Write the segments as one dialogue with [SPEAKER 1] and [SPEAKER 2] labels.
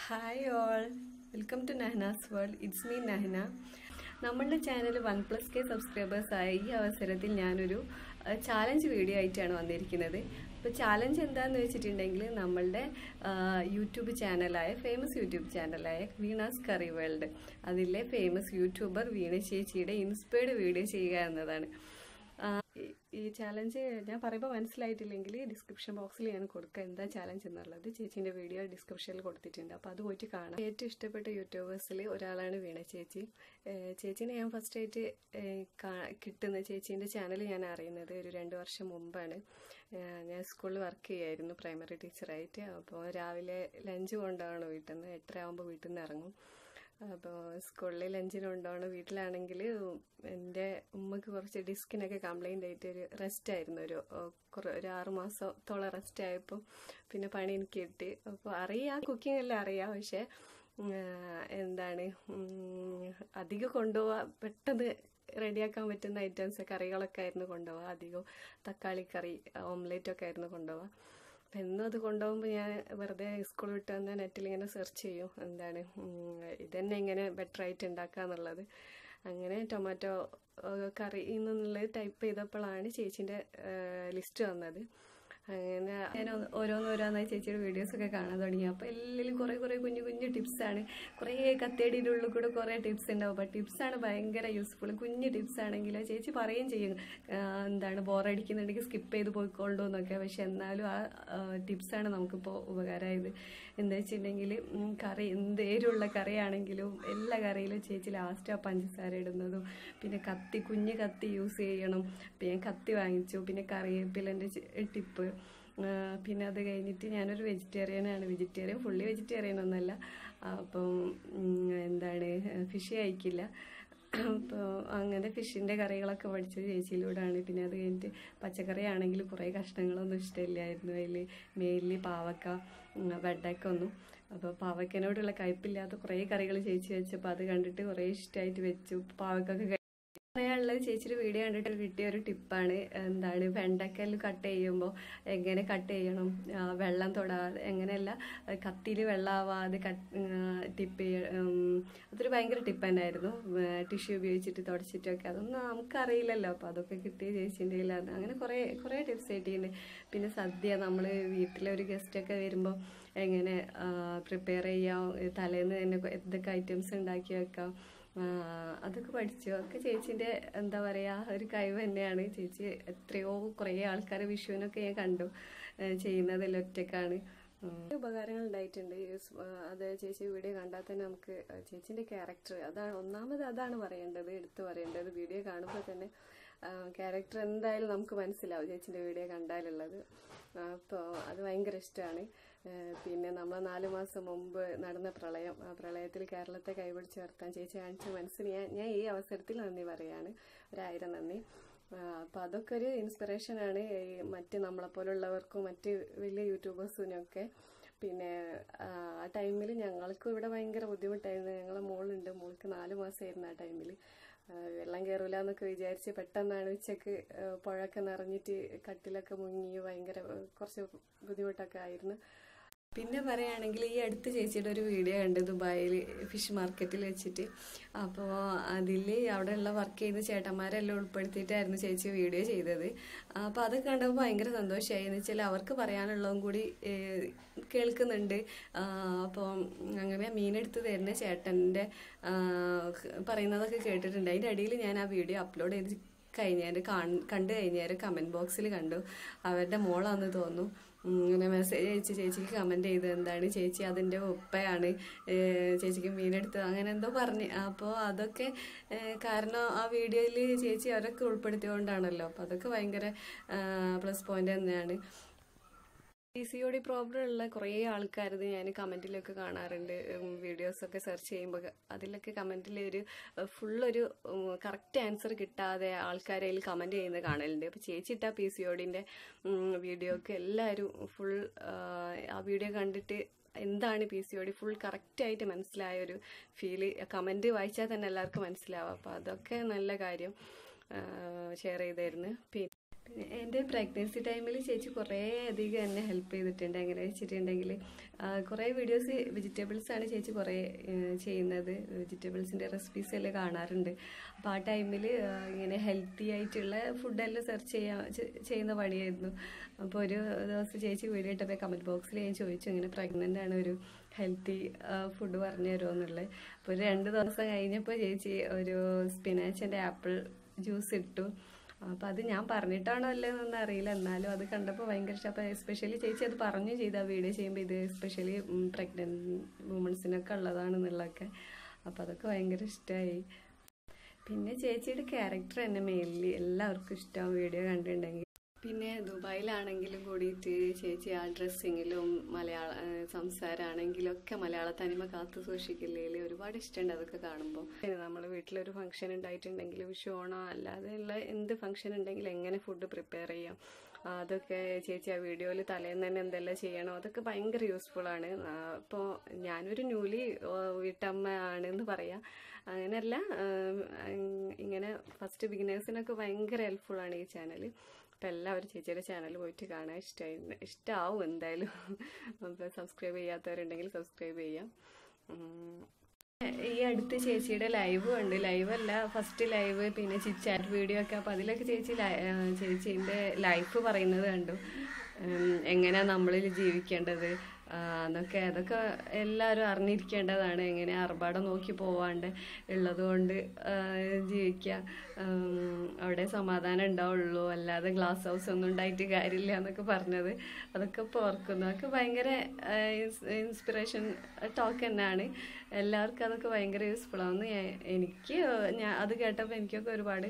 [SPEAKER 1] Hi all welcome to Nahanas world it's me Nahana നമ്മളുടെ channel one plus K subscribers ആയ ഈ അവസരത്തിൽ ഞാനൊരു ചാലഞ്ച് വീഡിയോ ആയിട്ടാണ് വന്നിരിക്കുന്നത് അപ്പോൾ ചാലഞ്ച് എന്താണെന്ന് വെച്ചിട്ടുണ്ടെങ്കിൽ നമ്മളുടെ യൂട്യൂബ് ചാനലായ ഫേമസ് യൂട്യൂബ് ചാനലായ വീണാസ് കറി വേൾഡ് അതിലെ ഫേമസ് യൂട്യൂബർ വീണ ചേച്ചിയുടെ ഇൻസ്പയർഡ് വീഡിയോ ചെയ്യുക എന്നതാണ് ആ, ഈ- ഈ ചാലഞ്ച് ഞാൻ പറയുമ്പോൾ മനസ്സിലായിട്ടില്ലെങ്കിൽ ഡിസ്ക്രിപ്ഷൻ ബോക്സിൽ ഞാൻ കൊടുക്കാം എന്താ ചാലഞ്ച് എന്നുള്ളത് ചേച്ചീൻ്റെ വീഡിയോ ഡിസ്ക്രിപ്ഷനിൽ കൊടുത്തിട്ടുണ്ട് അപ്പോൾ അത് പോയിട്ട് കാണാം ഏറ്റവും ഇഷ്ടപ്പെട്ട യൂട്യൂബേഴ്സിൽ ഒരാളാണ് വീണ ചേച്ചി ഏഹ് ചേച്ചീനെ ഞാൻ ഫസ്റ്റ് ആയിട്ട് ഏഹ് കാ- കിട്ടുന്ന ചേച്ചീൻ്റെ ചാനൽ ഞാൻ അറിയുന്നത് ഒരു രണ്ട് വർഷം മുമ്പാണ് ഏഹ് ഞാൻ സ്കൂളിൽ വർക്ക് ചെയ്യായിരുന്നു പ്രൈമറി ടീച്ചറായിട്ട് അപ്പോൾ രാവിലെ ലഞ്ച് കൊണ്ടാണ് വീട്ടിൽ നിന്ന് എട്ടര ആകുമ്പോൾ വീട്ടിൽ നിന്ന് ഇറങ്ങും അപ്പോൾ സ്കൂളിൽ ലഞ്ചിന് കൊണ്ടുപോകണ വീട്ടിലാണെങ്കിൽ എൻ്റെ ഉമ്മക്ക് കുറച്ച് ഡിസ്കിനൊക്കെ കംപ്ലൈൻ്റ് ആയിട്ട് ഒരു റെസ്റ്റ് ആയിരുന്നു ഒരു ഏഹ്, കുറേ ഒരു ആറ് മാസത്തോളം റെസ്റ്റ് ആയപ്പോൾ പിന്നെ പണി എനിക്ക് കിട്ടി അപ്പോൾ അറിയാം കുക്കിംഗ് എല്ലാം അറിയാം പക്ഷേ ഉം, ഏഹ്, എന്താണ് ഉം, അധികം കൊണ്ടുപോവാ പെട്ടെന്ന് റെഡിയാക്കാൻ പറ്റുന്ന ഐറ്റംസ് കറികളൊക്കെ ആയിരുന്നു കൊണ്ടുപോവുക അധികം തക്കാളി കറി ഓംലേറ്റ് ഒക്കെ ആയിരുന്നു കൊണ്ടുപോവുക അപ്പം എന്നും അത് കൊണ്ടുപോകുമ്പോൾ ഞാൻ വെറുതെ സ്കൂൾ വിട്ട് വന്ന നെറ്റിൽ ഇങ്ങനെ സെർച്ച് ചെയ്യും എന്താണ് ഉം, ഇതന്നെ എങ്ങനെ ബെറ്റർ ആയിട്ട് ഉണ്ടാക്കുക എന്നുള്ളത് അങ്ങനെ ടൊമാറ്റോ ഏഹ്, കറി എന്നുള്ളത് ടൈപ്പ് ചെയ്തപ്പോഴാണ് ചേച്ചീൻ്റെ ലിസ്റ്റ് വന്നത് അങ്ങനെ ഞാൻ ഒന്ന് ഓരോന്നോരോന്നായി ചേച്ചിയുടെ വീഡിയോസൊക്കെ കാണാൻ തുടങ്ങി അപ്പോൾ എല്ലാം കുറേ കുറേ കുഞ്ഞു കുഞ്ഞു ടിപ്സാണ് കുറേ കത്തേടിയുടെ ഉള്ളിൽ കൂടെ കുറേ ടിപ്സ് ഉണ്ടാവും അപ്പോൾ ടിപ്സാണ് ഭയങ്കര യൂസ്ഫുൾ കുഞ്ഞു ടിപ്സ് ആണെങ്കിൽ ചേച്ചി പറയുകയും ചെയ്യും ആ, എന്താണ് ബോറടിക്കുന്നുണ്ടെങ്കിൽ സ്കിപ്പ് ചെയ്ത് പോയിക്കൊള്ളൂ എന്നൊക്കെ പക്ഷെ എന്നാലും ആ ടിപ്സാണ് നമുക്കിപ്പോൾ ഉപകാരമായത് എന്താ വെച്ചിട്ടുണ്ടെങ്കിൽ ഉം, കറി എന്ത് എരിവുള്ള കറിയാണെങ്കിലും എല്ലാ കറിയിലും ചേച്ചി ലാസ്റ്റ് ആ പഞ്ചസാര ഇടുന്നതും പിന്നെ കത്തി കുഞ്ഞ് കത്തി യൂസ് ചെയ്യണം പിന്നെ കത്തി വാങ്ങിച്ചു പിന്നെ കറിവേപ്പിലൻ്റെ ടിപ്പ് പിന്നെ അത് കഴിഞ്ഞിട്ട് ഞാനൊരു വെജിറ്റേറിയനാണ് വെജിറ്റേറിയൻ ഫുള്ളി വെജിറ്റേറിയൻ ഒന്നല്ല അപ്പം ഉം, എന്താണ് ഫിഷ് കഴിക്കില്ല അപ്പോൾ അങ്ങനെ ഫിഷിൻ്റെ കറികളൊക്കെ പഠിച്ചത് ചേച്ചിയിലൂടെയാണ് പിന്നെ അത് കഴിഞ്ഞിട്ട് പച്ചക്കറി ആണെങ്കിൽ കുറേ കഷ്ണങ്ങളൊന്നും ഇഷ്ടമില്ലായിരുന്നു അതിൽ മെയിൻലി പാവക്ക ഉം, വെണ്ടയ്ക്ക ഒന്നും അപ്പോൾ പാവയ്ക്കനോടുള്ള കയ്പില്ലാത്ത കുറേ കറികൾ ചേച്ചി വെച്ചപ്പോൾ അത് കണ്ടിട്ട് കുറേ ഇഷ്ടമായിട്ട് വെച്ചു പാവക്കൊക്കെ പറയാനുള്ളത് ചേച്ചിയുടെ വീഡിയോ കണ്ടിട്ട് കിട്ടിയ ഒരു ടിപ്പാണ് എന്താണ് വെണ്ടക്കല് കട്ട് ചെയ്യുമ്പോൾ എങ്ങനെ കട്ട് ചെയ്യണം ആ, വെള്ളം തൊടാതെ എങ്ങനെയല്ല കത്തിയിൽ വെള്ളമാവാതെ കട്ട് ടിപ്പ് ചെയ്യ ഉം, അതൊരു ഭയങ്കര ടിപ്പ് തന്നെയായിരുന്നു ടിഷ്യൂ ഉപയോഗിച്ചിട്ട് തുടച്ചിട്ടൊക്കെ അതൊന്നും നമുക്കറിയില്ലല്ലോ അപ്പോൾ അതൊക്കെ കിട്ടിയ ചേച്ചീൻ്റെ കയ്യിലാണ് അങ്ങനെ കുറേ കുറേ ടിപ്സ് കിട്ടിയിട്ടുണ്ട് പിന്നെ സദ്യ നമ്മൾ വീട്ടിലെ ഒരു ഗസ്റ്റൊക്കെ വരുമ്പോൾ എങ്ങനെ പ്രിപ്പയർ ചെയ്യാം തലേന്ന് തന്നെ എന്തൊക്കെ ഐറ്റംസ് ഉണ്ടാക്കി വെക്കാം ആ, അതൊക്കെ പഠിച്ചു ഒക്കെ ചേച്ചീൻ്റെ എന്താ പറയുക ഒരു കഴിവ് തന്നെയാണ് ചേച്ചി എത്രയോ കുറേ ആൾക്കാർ വിഷുവിനൊക്കെ ഞാൻ കണ്ടു ഏ, ചെയ്യുന്നതിൽ ഒറ്റക്കാണ് ഉം. ഉപകാരങ്ങൾ ഉണ്ടായിട്ടുണ്ട് ഈ സ്- ആ, അത് ചേച്ചി വീഡിയോ കണ്ടാൽ തന്നെ നമുക്ക് ചേച്ചീൻ്റെ ക്യാരക്ടർ അതാണ് ഒന്നാമത് അതാണ് പറയേണ്ടത് എടുത്തു പറയേണ്ടത് വീഡിയോ കാണുമ്പോൾ തന്നെ ക്യാരക്ടർ എന്തായാലും നമുക്ക് മനസ്സിലാവും ചേച്ചീൻ്റെ വീഡിയോ കണ്ടാലുള്ളത് അപ്പോൾ അത് ഭയങ്കര ഇഷ്ടമാണ് പിന്നെ നമ്മൾ നാല് മാസം മുമ്പ് നടന്ന പ്രളയം ആ പ്രളയത്തിൽ കേരളത്തെ കൈപിടിച്ച് ഉയർത്താൻ ചേച്ചി കാണിച്ച മനസ്സിന് ഞാൻ ഞാൻ ഈ അവസരത്തിൽ നന്ദി പറയാണ് ഒരായിരം നന്ദി അപ്പോൾ അതൊക്കെ ഒരു ഇൻസ്പിറേഷനാണ് ഈ മറ്റ് നമ്മളെപ്പോലുള്ളവർക്കും മറ്റ് വലിയ യൂട്യൂബേഴ്സിനൊക്കെ പിന്നെ ആ ടൈമിൽ ഞങ്ങൾക്കും ഇവിടെ ഭയങ്കര ബുദ്ധിമുട്ടായിരുന്നു ഞങ്ങളെ മോളുണ്ട് മോൾക്ക് നാല് മാസമായിരുന്നു ആ ടൈമിൽ വെള്ളം കയറില്ല എന്നൊക്കെ വിചാരിച്ച് പെട്ടെന്നാണ് ഉച്ചക്ക് ആ, പുഴയൊക്കെ നിറഞ്ഞിട്ട് കട്ടിലൊക്കെ മുങ്ങി ഭയങ്കര ആ, കുറച്ച് ബുദ്ധിമുട്ടൊക്കെ ആയിരുന്നു പിന്നെ പറയുകയാണെങ്കിൽ ഈ അടുത്ത് ചേച്ചിയുടെ ഒരു വീഡിയോ കണ്ട് ദുബായിൽ ഫിഷ് മാർക്കറ്റിൽ വെച്ചിട്ട് അപ്പോൾ അതിൽ അവിടെയുള്ള വർക്ക് ചെയ്യുന്ന ചേട്ടന്മാരെല്ലാം ഉൾപ്പെടുത്തിയിട്ടായിരുന്നു ചേച്ചി വീഡിയോ ചെയ്തത് അപ്പോൾ അതൊക്കെ കണ്ടപ്പോൾ ഭയങ്കര സന്തോഷമായി എന്ന് വെച്ചാൽ അവർക്ക് പറയാനുള്ളതും കൂടി ഏഹ്, കേൾക്കുന്നുണ്ട് അപ്പോൾ അങ്ങനെ മീനെടുത്ത് തരുന്ന ചേട്ടൻ്റെ പറയുന്നതൊക്കെ കേട്ടിട്ടുണ്ട് അതിൻ്റെ അടിയിൽ ഞാൻ ആ വീഡിയോ അപ്ലോഡ് ചെയ്ത് കഴിഞ്ഞാൽ കണ്ടു കഴിഞ്ഞാൽ കമൻറ്റ് ബോക്സിൽ കണ്ടു അവരുടെ മോളാന്ന് തോന്നുന്നു ഉം, ഇങ്ങനെ മെസ്സേജ് അയച്ച് ചേച്ചിക്ക് കമൻറ്റ് ചെയ്ത് എന്താണ് ചേച്ചി അതിൻ്റെ ഉപ്പയാണ് ഏഹ് ചേച്ചിക്ക് മീനെടുത്ത് അങ്ങനെ എന്തോ പറഞ്ഞ് അപ്പോൾ അതൊക്കെ ഏഹ് കാരണം ആ വീഡിയോയിൽ ചേച്ചി അവരൊക്കെ ഉൾപ്പെടുത്തിയോണ്ടാണല്ലോ അപ്പോൾ അതൊക്കെ ഭയങ്കര പ്ലസ് പോയിന്റ് തന്നെയാണ് P C O D problem ഉള്ള കുറേ ആൾക്കാരത് ഞാൻ കമൻറ്റിലൊക്കെ കാണാറുണ്ട് വീഡിയോസൊക്കെ സെർച്ച് ചെയ്യുമ്പോൾ അതിലൊക്കെ കമൻറ്റിൽ ഒരു ഫുള്ളൊരു കറക്റ്റ് ആൻസർ കിട്ടാതെ ആൾക്കാർ അതിൽ കമൻറ്റ് ചെയ്യുന്നത് കാണലുണ്ട് അപ്പോൾ ചേച്ചി ഇട്ട പി സി ഒ ഡിൻ്റെ വീഡിയോക്ക് എല്ലാവരും ഫുൾ ആ വീഡിയോ കണ്ടിട്ട് എന്താണ് P C O D full കറക്റ്റായിട്ട് മനസ്സിലായ ഒരു ഫീല് കമൻറ്റ് വായിച്ചാൽ തന്നെ എല്ലാവർക്കും മനസ്സിലാവും അപ്പോൾ അതൊക്കെ നല്ല കാര്യം ഷെയർ ചെയ്തായിരുന്നു പിന്നെ പിന്നെ എൻ്റെ പ്രഗ്നൻസി ടൈമിൽ ചേച്ചി കുറേ അധികം എന്നെ ഹെൽപ്പ് ചെയ്തിട്ടുണ്ട് എങ്ങനെ വെച്ചിട്ടുണ്ടെങ്കിൽ കുറേ വീഡിയോസ് വെജിറ്റബിൾസ് ആണ് ചേച്ചി കുറേ ഏഹ്, ചെയ്യുന്നത് വെജിറ്റബിൾസിൻ്റെ റെസിപ്പീസ് എല്ലാം കാണാറുണ്ട് അപ്പോൾ ആ ടൈമിൽ ഇങ്ങനെ ഹെൽത്തി ആയിട്ടുള്ള ഫുഡെല്ലാം സെർച്ച് ചെയ്യാൻ ചെ- ചെയ്യുന്ന പണിയായിരുന്നു അപ്പോൾ ഒരു ദിവസം ചേച്ചി വീഡിയോ ഇട്ടപ്പോൾ കമൻറ്റ് ബോക്സിൽ ഞാൻ ചോദിച്ചു ഇങ്ങനെ പ്രഗ്നൻ്റ് ആണ് ഒരു ഹെൽത്തി ഫുഡ് പറഞ്ഞു തരുമോ എന്നുള്ളത് അപ്പോൾ ഒരു രണ്ട് ദിവസം കഴിഞ്ഞപ്പോൾ ചേച്ചി ഒരു സ്പിനാച്ചിൻ്റെ ആപ്പിൾ ജ്യൂസ് ഇട്ടു അപ്പം അത് ഞാൻ പറഞ്ഞിട്ടാണോ അല്ലേന്നൊന്നും അറിയില്ല എന്നാലും അത് കണ്ടപ്പോൾ ഭയങ്കര ഇഷ്ടം അപ്പോൾ എസ്പെഷ്യലി ചേച്ചി അത് പറഞ്ഞു ചെയ്ത് ആ വീഡിയോ ചെയ്യുമ്പോൾ ഇത് എസ്പെഷ്യലി പ്രഗ്നൻറ്റ് വുമൺസിനൊക്കെ ഉള്ളതാണെന്നുള്ളതൊക്കെ അപ്പോൾ അതൊക്കെ ഭയങ്കര ഇഷ്ടമായി പിന്നെ ചേച്ചിയുടെ ക്യാരക്ടർ തന്നെ മെയിൻലി എല്ലാവർക്കും ഇഷ്ടമാവും വീഡിയോ കണ്ടിട്ടുണ്ടെങ്കിൽ പിന്നെ ദുബായിലാണെങ്കിലും കൂടിയിട്ട് ചേച്ചി ആ ഡ്രസ്സിങ്ങിലും മലയാള ഏഹ് സംസാരമാണെങ്കിലും ഒക്കെ മലയാള തനിമ കാത്തു സൂക്ഷിക്കില്ലേൽ ഒരുപാട് ഇഷ്ടമുണ്ട് അതൊക്കെ കാണുമ്പോൾ നമ്മൾ വീട്ടിലൊരു ഫംഗ്ഷൻ ഉണ്ടായിട്ടുണ്ടെങ്കിൽ വിഷു ഓണം അല്ലാതെയുള്ള എന്ത് ഫംഗ്ഷൻ ഉണ്ടെങ്കിലും എങ്ങനെ ഫുഡ് പ്രിപ്പയർ ചെയ്യാം ആ, അതൊക്കെ ചേച്ചി ആ വീഡിയോയിൽ തലേന്ന് തന്നെ എന്തെല്ലാം ചെയ്യണോ അതൊക്കെ ഭയങ്കര യൂസ്ഫുൾ ആണ് അപ്പോൾ ഞാനൊരു ന്യൂലി വീട്ടമ്മ ആണെന്ന് പറയാം അങ്ങനെയല്ല ആം, അങ് ഇങ്ങനെ ഫസ്റ്റ് ബിഗിനേഴ്സിനൊക്കെ ഭയങ്കര ഹെൽപ്ഫുൾ ആണ് ഈ ചാനൽ അപ്പോൾ എല്ലാവരും ചേച്ചിയുടെ ചാനൽ പോയിട്ട് കാണാൻ ഇഷ്ടമായി ഇഷ്ടമാവും എന്തായാലും അപ്പോൾ സബ്സ്ക്രൈബ് ചെയ്യാത്തവരുണ്ടെങ്കിൽ സബ്സ്ക്രൈബ് ചെയ്യാം ഉം. ഈ അടുത്ത് ചേച്ചിയുടെ ലൈവ് ഉണ്ട് ലൈവ് അല്ല ഫസ്റ്റ് ലൈവ് പിന്നെ ചിറ്റാറ്റ് വീഡിയോ ഒക്കെ അപ്പോൾ അതിലൊക്കെ ചേച്ചി ലൈ- ആ, ചേച്ചീൻ്റെ ലൈഫ് പറയുന്നത് കണ്ടു ഉം, എങ്ങനെയാ നമ്മളിൽ ജീവിക്കേണ്ടത് ആ, അതൊക്കെ അതൊക്കെ എല്ലാവരും അറിഞ്ഞിരിക്കേണ്ടതാണ് എങ്ങനെ അർബാടം നോക്കി പോവാണ്ട് ഉള്ളത് കൊണ്ട് ആ, ജീവിക്കുക ഉം, അവിടെ സമാധാനം ഉണ്ടാവുള്ളൂ അല്ലാതെ ഗ്ലാസ് ഹൗസ് ഒന്നും ഉണ്ടായിട്ട് കാര്യമില്ല എന്നൊക്കെ പറഞ്ഞത് അതൊക്കെ ഇപ്പോൾ ഓർക്കുന്നു അതൊക്കെ ഭയങ്കര ഇൻസ്പിറേഷൻ ടോക്ക് തന്നെയാണ് എല്ലാവർക്കും അതൊക്കെ ഭയങ്കര യൂസ്ഫുൾ ആവുന്നു ഞാൻ- എനിക്ക് ഞാൻ അത് കേട്ടപ്പോൾ എനിക്കൊക്കെ ഒരുപാട്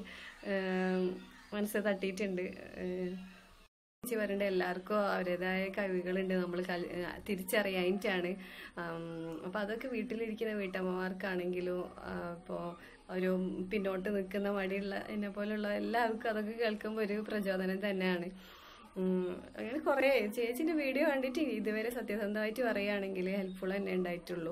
[SPEAKER 1] ഏം, മനസ്സ് തട്ടിയിട്ടുണ്ട് ഏം, ചേച്ചി പറയേണ്ട എല്ലാവർക്കും അവരുടേതായ കഴിവുകളുണ്ട് നമ്മൾ തിരിച്ചറിയാനിട്ടാണ് അപ്പോൾ അതൊക്കെ വീട്ടിലിരിക്കുന്ന വീട്ടമ്മമാർക്കാണെങ്കിലും ഇപ്പോൾ ഒരു പിന്നോട്ട് നിൽക്കുന്ന മടിയുള്ള എന്നെ പോലുള്ള എല്ലാവർക്കും അതൊക്കെ കേൾക്കുമ്പോൾ ഒരു പ്രചോദനം തന്നെയാണ് ഉം, അങ്ങനെ കുറേ ചേച്ചിൻ്റെ വീഡിയോ കണ്ടിട്ട് ഇതുവരെ സത്യസന്ധമായിട്ട് പറയുകയാണെങ്കിൽ ഹെൽപ്ഫുൾ തന്നെ ഉണ്ടായിട്ടുള്ളൂ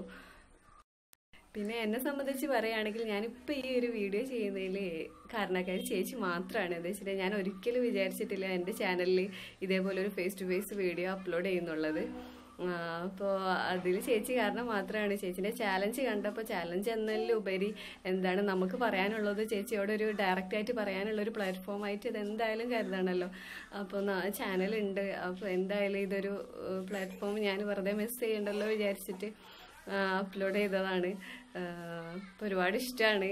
[SPEAKER 1] പിന്നെ എന്നെ സംബന്ധിച്ച് പറയുകയാണെങ്കിൽ ഞാനിപ്പോൾ ഈ ഒരു വീഡിയോ ചെയ്യുന്നതിൽ കാരണക്കാരി ചേച്ചി മാത്രമാണ് എന്താ വെച്ചിട്ട് ഞാൻ ഒരിക്കലും വിചാരിച്ചിട്ടില്ല എൻ്റെ ചാനലിൽ ഇതേപോലെ ഒരു face to face video upload ചെയ്യുന്നുള്ളത് അപ്പോൾ അതിൽ ചേച്ചി കാരണം മാത്രമാണ് ചേച്ചിൻ്റെ ചാലഞ്ച് കണ്ടപ്പോൾ ചാലഞ്ച് എന്നതിലുപരി എന്താണ് നമുക്ക് പറയാനുള്ളത് ചേച്ചിയോട് ഒരു ഡയറക്റ്റായിട്ട് പറയാനുള്ള ഒരു പ്ലാറ്റ്ഫോമായിട്ട് ഇത് എന്തായാലും കരുതണമല്ലോ അപ്പോൾ ചാനലുണ്ട് അപ്പോൾ എന്തായാലും ഇതൊരു പ്ലാറ്റ്ഫോം ഞാൻ വെറുതെ മിസ് ചെയ്യണ്ടല്ലോ വിചാരിച്ചിട്ട് അപ്ലോഡ് ചെയ്തതാണ് അപ്പോൾ ഒരുപാട് ഇഷ്ടമാണ്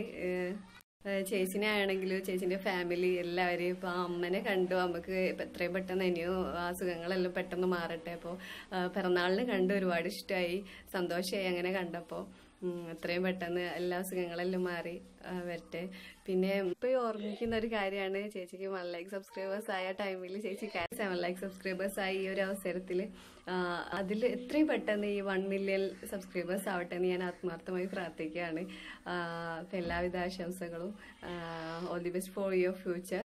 [SPEAKER 1] ചേച്ചിനെ ആണെങ്കിലും ചേച്ചിൻ്റെ ഫാമിലി എല്ലാവരെയും ഇപ്പോൾ അമ്മനെ കണ്ടു അമ്മക്ക് ഇപ്പം എത്രയും പെട്ടെന്ന് ഇനിയോ അസുഖങ്ങളെല്ലാം പെട്ടെന്ന് മാറട്ടെ അപ്പോൾ പിറന്നാളിന് കണ്ടു ഒരുപാട് ഇഷ്ടമായി സന്തോഷമായി അങ്ങനെ കണ്ടപ്പോൾ ഉം, എത്രയും പെട്ടെന്ന് എല്ലാ അസുഖങ്ങളെല്ലാം മാറി ആ, വരട്ടെ പിന്നെ ഇപ്പോൾ ഓർമ്മിക്കുന്ന ഒരു കാര്യമാണ് ചേച്ചിക്ക് വൺ ലൈക്ക് സബ്സ്ക്രൈബേഴ്സ് ആയ ടൈമിൽ ചേച്ചി സെവൻ ലൈക്ക് സബ്സ്ക്രൈബേഴ്സ് ആയി ഈ ഒരു അവസരത്തിൽ അതിൽ എത്രയും പെട്ടെന്ന് ഈ വൺ മില്യൺ സബ്സ്ക്രൈബേഴ്സ് ആവട്ടെ എന്ന് ഞാൻ ആത്മാർത്ഥമായി പ്രാർത്ഥിക്കുകയാണ് അപ്പോൾ എല്ലാവിധ ആശംസകളും all the best for your future